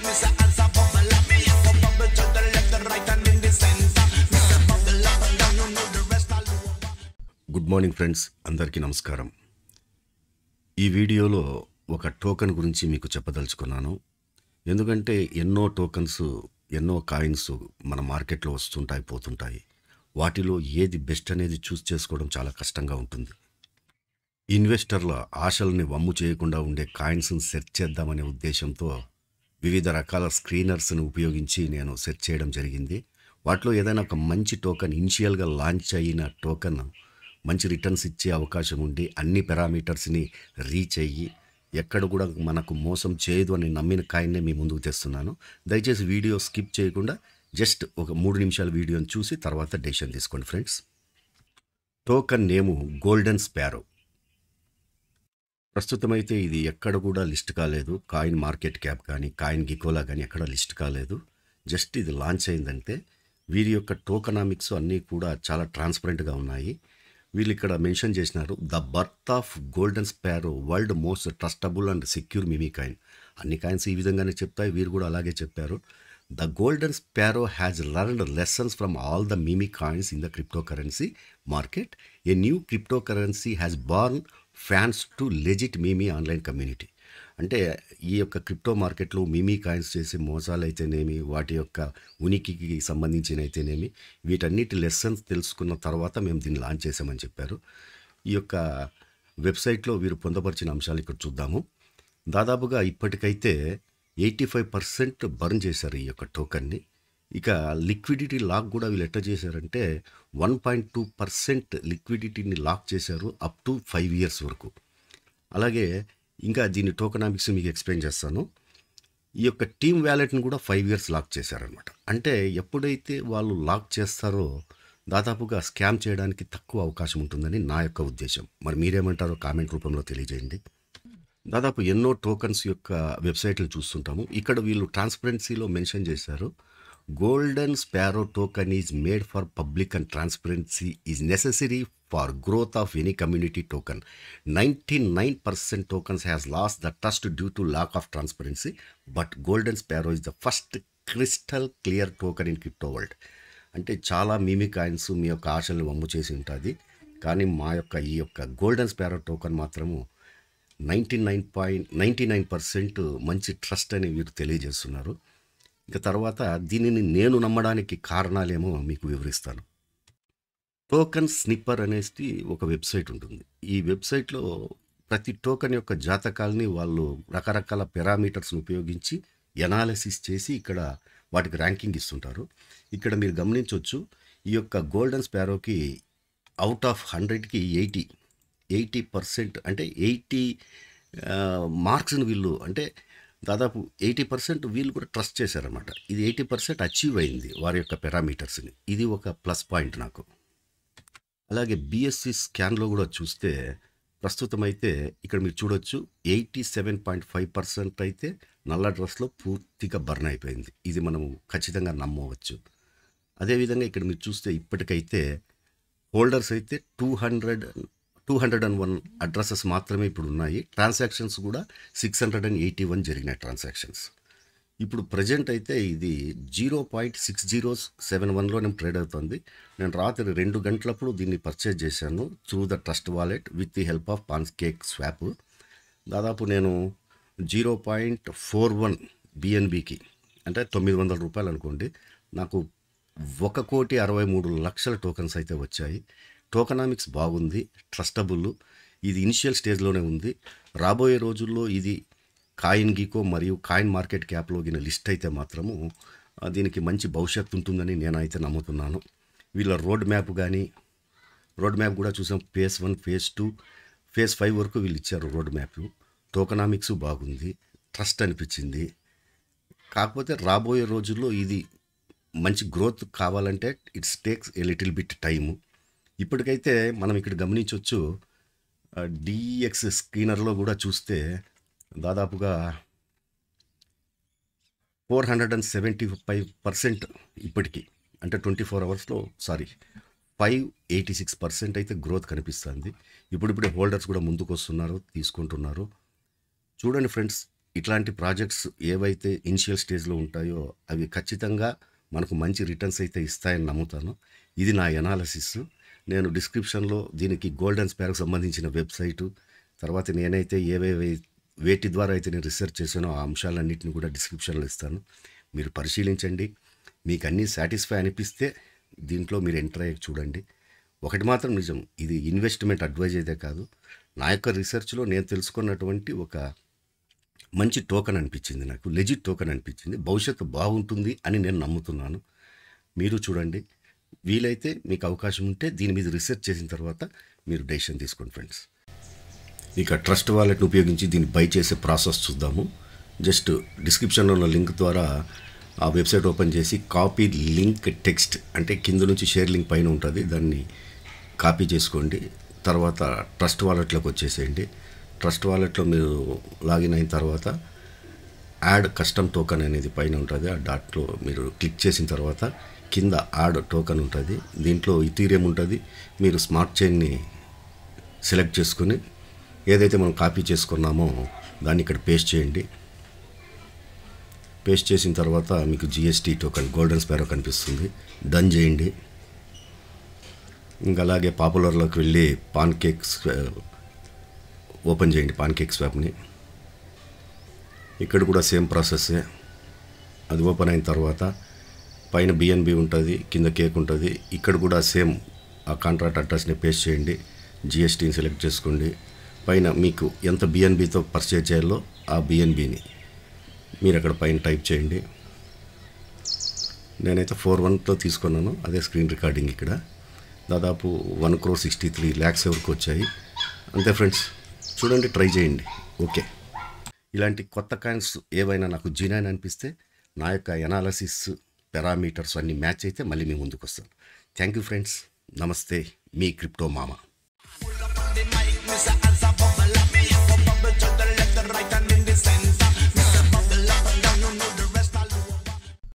miss a answer bubble up. Me a go bubble to the left, the right, and in the center. Miss a bubble up and down, you know the rest all over. Good morning friends అందరికీ నమస్కారం ఈ వీడియోలో ఒక token గురించి మీకు చెప్పదలుచుకున్నాను ఎందుకంటే ఎన్నో టోకన్స్ ఎన్నో కాయిన్స్ మన మార్కెట్లో వస్తుంటాయి పోతుంటాయి వాటిలో ఏది బెస్ట్ అనేది చూస్ చేసుకోవడం చాలా కష్టంగా ఉంటుంది ఇన్వెస్టర్ల ఆశల్ని వమ్ము చేయకుండా ఉండే కాయిన్స్ని సెర్చ్ చేద్దామనే ఉద్దేశంతో వివిధ రకాల స్క్రీనర్స్ని ఉపయోగించి నేను సెర్చ్ చేయడం జరిగింది వాటిలో ఏదైనా ఒక మంచి టోకెన్ ఇనిషియల్గా లాంచ్ అయిన టోకెన్ మంచి రిటర్న్స్ ఇచ్చే అవకాశం ఉండి అన్ని పారామీటర్స్ని రీచ్ అయ్యి ఎక్కడ కూడా మనకు మోసం చేయదు అని నమ్మిన కాయిన్నే మీ ముందుకు తెస్తున్నాను దయచేసి వీడియో స్కిప్ చేయకుండా జస్ట్ ఒక మూడు నిమిషాల వీడియోని చూసి తర్వాత డెసిషన్ తీసుకోండి friends token name golden sparrow ప్రస్తుతం అయితే ఇది ఎక్కడ కూడా లిస్ట్ కాలేదు కాయిన్ మార్కెట్ క్యాప్ కానీ కాయిన్ గికోలా కానీ ఎక్కడ లిస్ట్ కాలేదు జస్ట్ ఇది లాంచ్ అయిందంటే వీరి యొక్క టోకనామిక్స్ అన్నీ కూడా చాలా ట్రాన్స్పరెంట్గా ఉన్నాయి వీళ్ళు ఇక్కడ మెన్షన్ చేసినారు the birth of golden sparrow world most trustable and secure meme coin అన్ని కాయిన్స్ ఈ విధంగానే చెప్తాయి వీరు కూడా అలాగే చెప్పారు the golden sparrow has learned lessons from all the meme coins in the cryptocurrency market a new cryptocurrency has born fans to legit meme online community అంటే ఈ యొక్క క్రిప్టో మార్కెట్లో మిమీ కాయిన్స్ చేసే మోసాలు అయితేనేమి వాటి యొక్క ఉనికికి సంబంధించిన అయితేనేమి వీటన్నిటి లెసన్స్ తెలుసుకున్న తర్వాత మేము దీన్ని లాంచ్ చేసామని చెప్పారు ఈ యొక్క వెబ్సైట్లో వీరు పొందపరిచిన అంశాలు ఇక్కడ చూద్దాము దాదాపుగా ఇప్పటికైతే ఎయిటీ ఫైవ్ పర్సెంట్ బర్న్ చేశారు ఈ యొక్క టోకన్ని ఇక లిక్విడిటీ లాక్ కూడా వీళ్ళు ఎట్లా చేశారంటే వన్ పాయింట్ టూ పర్సెంట్ లిక్విడిటీని లాక్ చేశారు అప్ టు ఫైవ్ ఇయర్స్ వరకు అలాగే ఇంకా దీని టోకనామిక్స్ మీకు ఎక్స్ప్లెయిన్ చేస్తాను ఈ యొక్క టీమ్ వ్యాలెట్ని కూడా ఫైవ్ ఇయర్స్ లాక్ చేశారనమాట అంటే ఎప్పుడైతే వాళ్ళు లాక్ చేస్తారో దాదాపుగా స్కామ్ చేయడానికి తక్కువ అవకాశం ఉంటుందని నా యొక్క ఉద్దేశం మరి మీరేమంటారో కామెంట్ రూపంలో తెలియజేయండి దాదాపు ఎన్నో టోకన్స్ యొక్క వెబ్సైట్లు చూస్తుంటాము ఇక్కడ వీళ్ళు ట్రాన్స్పరెన్సీలో మెన్షన్ చేశారు golden sparrow token is made for public and transparency is necessary for growth of any community token ninety nine percent tokens has lost the trust due to lack of transparency but golden sparrow is the first crystal clear token in crypto world అంటే చాలా Mimi coins మీ యొక్క ఆశల్ని వమ్ము చేసి ఉంటుంది కానీ మా యొక్క ఈ యొక్క గోల్డెన్ స్పారో టోకన్ మాత్రము ninety nine point ninety nine percent మంచి ట్రస్ట్ అని వీరు తెలియజేస్తున్నారు ఇక తర్వాత దీనిని నేను నమ్మడానికి కారణాలేమో మీకు వివరిస్తాను టోకన్ స్నిప్పర్ అనేసి ఒక వెబ్సైట్ ఉంటుంది ఈ వెబ్సైట్లో ప్రతి టోకన్ యొక్క జాతకాల్ని వాళ్ళు రకరకాల పారామీటర్స్ని ఉపయోగించి ఎనాలిసిస్ చేసి ఇక్కడ వాటికి ర్యాంకింగ్ ఇస్తుంటారు ఇక్కడ మీరు గమనించవచ్చు ఈ యొక్క గోల్డెన్ స్పారోకి అవుట్ ఆఫ్ హండ్రెడ్కి ఎయిటీ ఎయిటీ పర్సెంట్ అంటే ఎయిటీ మార్క్స్ని వీళ్ళు అంటే దాదాపు ఎయిటీ పర్సెంట్ వీళ్ళు కూడా ట్రస్ట్ చేశారన్నమాట ఇది ఎయిటీ పర్సెంట్ అచీవ్ అయింది వారి యొక్క పారామీటర్స్ని ఇది ఒక ప్లస్ పాయింట్ నాకు అలాగే బిఎస్సి స్కాన్లో కూడా చూస్తే ప్రస్తుతం అయితే ఇక్కడ మీరు చూడొచ్చు eighty seven point five percent అయితే నల్ల డ్రెస్లో పూర్తిగా బర్న్ అయిపోయింది ఇది మనం ఖచ్చితంగా నమ్మవచ్చు అదేవిధంగా ఇక్కడ మీరు చూస్తే ఇప్పటికైతే హోల్డర్స్ అయితే two hundred two hundred and one addresses మాత్రమే ఇప్పుడు ఉన్నాయి ట్రాన్సాక్షన్స్ కూడా six hundred and eighty one జరిగినాయి ట్రాన్సాక్షన్స్ ఇప్పుడు ప్రజెంట్ అయితే ఇది zero point six zero seven వన్లోనే ట్రేడ్ అవుతుంది నేను రాత్రి రెండు గంటలప్పుడు దీన్ని పర్చేజ్ చేశాను through the trust wallet with the help of pancake swap దాదాపు నేను జీరో పాయింట్ ఫోర్ వన్ బిఎన్బికి అంటే తొమ్మిది వందల రూపాయలు అనుకోండి నాకు ఒక కోటి అరవై మూడు లక్షల టోకన్స్ అయితే వచ్చాయి టోకనామిక్స్ బాగుంది ట్రస్టబుల్ ఇది ఇనిషియల్ స్టేజ్లోనే ఉంది రాబోయే రోజుల్లో ఇది కాయిన్ గీకో మరియు కాయిన్ మార్కెట్ క్యాప్లో గిన లిస్ట్ అయితే మాత్రము ఆ, దీనికి మంచి భవిష్యత్తు ఉంటుందని నేనైతే నమ్ముతున్నాను వీళ్ళ రోడ్ మ్యాప్ కానీ రోడ్ మ్యాప్ కూడా చూసాం phase one phase two phase five వరకు వీళ్ళు ఇచ్చారు రోడ్ మ్యాప్ టోకనామిక్స్ బాగుంది ట్రస్ట్ అనిపించింది కాకపోతే రాబోయే రోజుల్లో ఇది మంచి గ్రోత్ కావాలంటే it's takes a little bit time ఇప్పటికైతే మనం ఇక్కడ గమనించవచ్చు డిఎక్స్ స్క్రీనర్లో కూడా చూస్తే దాదాపుగా four hundred and seventy five percent ఇప్పటికీ అంటే ట్వంటీ ఫోర్ అవర్స్లో sorry five eighty six percent అయితే గ్రోత్ కనిపిస్తుంది ఇప్పుడిప్పుడే హోల్డర్స్ కూడా ముందుకు వస్తున్నారు తీసుకుంటున్నారు చూడండి ఫ్రెండ్స్ ఇట్లాంటి ప్రాజెక్ట్స్ ఏవైతే ఇనిషియల్ స్టేజ్లో ఉంటాయో అవి ఖచ్చితంగా మనకు మంచి రిటర్న్స్ అయితే ఇస్తాయని నమ్ముతాను ఇది నా ఎనాలసిస్ నేను డిస్క్రిప్షన్లో దీనికి గోల్డెన్ స్పార్క్ సంబంధించిన వెబ్సైటు తర్వాత నేనైతే ఏవేవి వేటి ద్వారా అయితే నేను రీసెర్చ్ చేశానో ఆ అంశాలన్నింటిని కూడా డిస్క్రిప్షన్లో ఇస్తాను మీరు పరిశీలించండి మీకు అన్నీ సాటిస్ఫై అనిపిస్తే దీంట్లో మీరు ఎంటర్ అయ్యి చూడండి ఒకటి మాత్రం నిజం ఇది ఇన్వెస్ట్మెంట్ అడ్వైజ్ అయితే కాదు నా యొక్క రీసెర్చ్లో నేను తెలుసుకున్నటువంటి ఒక మంచి టోకెన్ అనిపించింది నాకు లెజిట్ టోకెన్ అనిపించింది భవిష్యత్తు బాగుంటుంది అని నేను నమ్ముతున్నాను మీరు చూడండి వీలైతే మీకు అవకాశం ఉంటే దీని మీద రీసెర్చ్ చేసిన తర్వాత మీరు డెసిషన్ తీసుకోండి ఫ్రెండ్స్ ఇక ట్రస్ట్ వాలెట్ని ఉపయోగించి దీన్ని బై చేసే ప్రాసెస్ చూద్దాము జస్ట్ డిస్క్రిప్షన్లో ఉన్న లింక్ ద్వారా ఆ వెబ్సైట్ ఓపెన్ చేసి కాపీ లింక్ టెక్స్ట్ అంటే కింద నుంచి షేర్ లింక్ పైన ఉంటుంది దాన్ని కాపీ చేసుకోండి తర్వాత ట్రస్ట్ వాలెట్లోకి వచ్చేసేయండి ట్రస్ట్ వాలెట్లో మీరు లాగిన్ అయిన తర్వాత యాడ్ కస్టమ్ టోకెన్ అనేది పైన ఉంటుంది ఆ డాట్లో మీరు క్లిక్ చేసిన తర్వాత కింద యాడ్ టోకెన్ ఉంటుంది దీంట్లో ఇథీరియం ఉంటుంది మీరు స్మార్ట్ చైన్ని సెలెక్ట్ చేసుకొని ఏదైతే మనం కాపీ చేసుకున్నామో దాన్ని ఇక్కడ పేస్ట్ చేయండి పేస్ట్ చేసిన తర్వాత మీకు జిఎస్టీ టోకెన్ గోల్డెన్ స్పారో కనిపిస్తుంది డన్ చేయండి ఇంకా అలాగే పాపులర్లోకి వెళ్ళి పాన్ కేక్స్ ఓపెన్ చేయండి పాన్ కేక్ స్వాప్ని ఇక్కడ కూడా సేమ్ ప్రాసెస్సే అది ఓపెన్ అయిన తర్వాత పైన బిఎన్బి ఉంటుంది కింద కేక్ ఉంటుంది ఇక్కడ కూడా సేమ్ ఆ కాంట్రాక్ట్ అడ్రస్ని పేస్ట్ చేయండి జిఎస్టీని సెలెక్ట్ చేసుకోండి పైన మీకు ఎంత బిఎన్బితో పర్చేజ్ చేయాలో ఆ బిఎన్బిని మీరు అక్కడ పైన టైప్ చేయండి నేనైతే ఫోర్ వన్తో తీసుకున్నాను అదే స్క్రీన్ రికార్డింగ్ ఇక్కడ దాదాపు one crore sixty three lakhs వరకు వచ్చాయి అంతే ఫ్రెండ్స్ చూడండి ట్రై చేయండి ఓకే ఇలాంటి కొత్త కాయిన్స్ ఏవైనా నాకు జీనాని అనిపిస్తే నా యొక్క ఎనాలసిస్ పారామీటర్స్ అన్ని మ్యాచ్ అయితే మళ్ళీ మీ ముందుకు వస్తాను థ్యాంక్ యూ ఫ్రెండ్స్ నమస్తే మీ క్రిప్టో మామ Pull up on the mic, Mr. Answer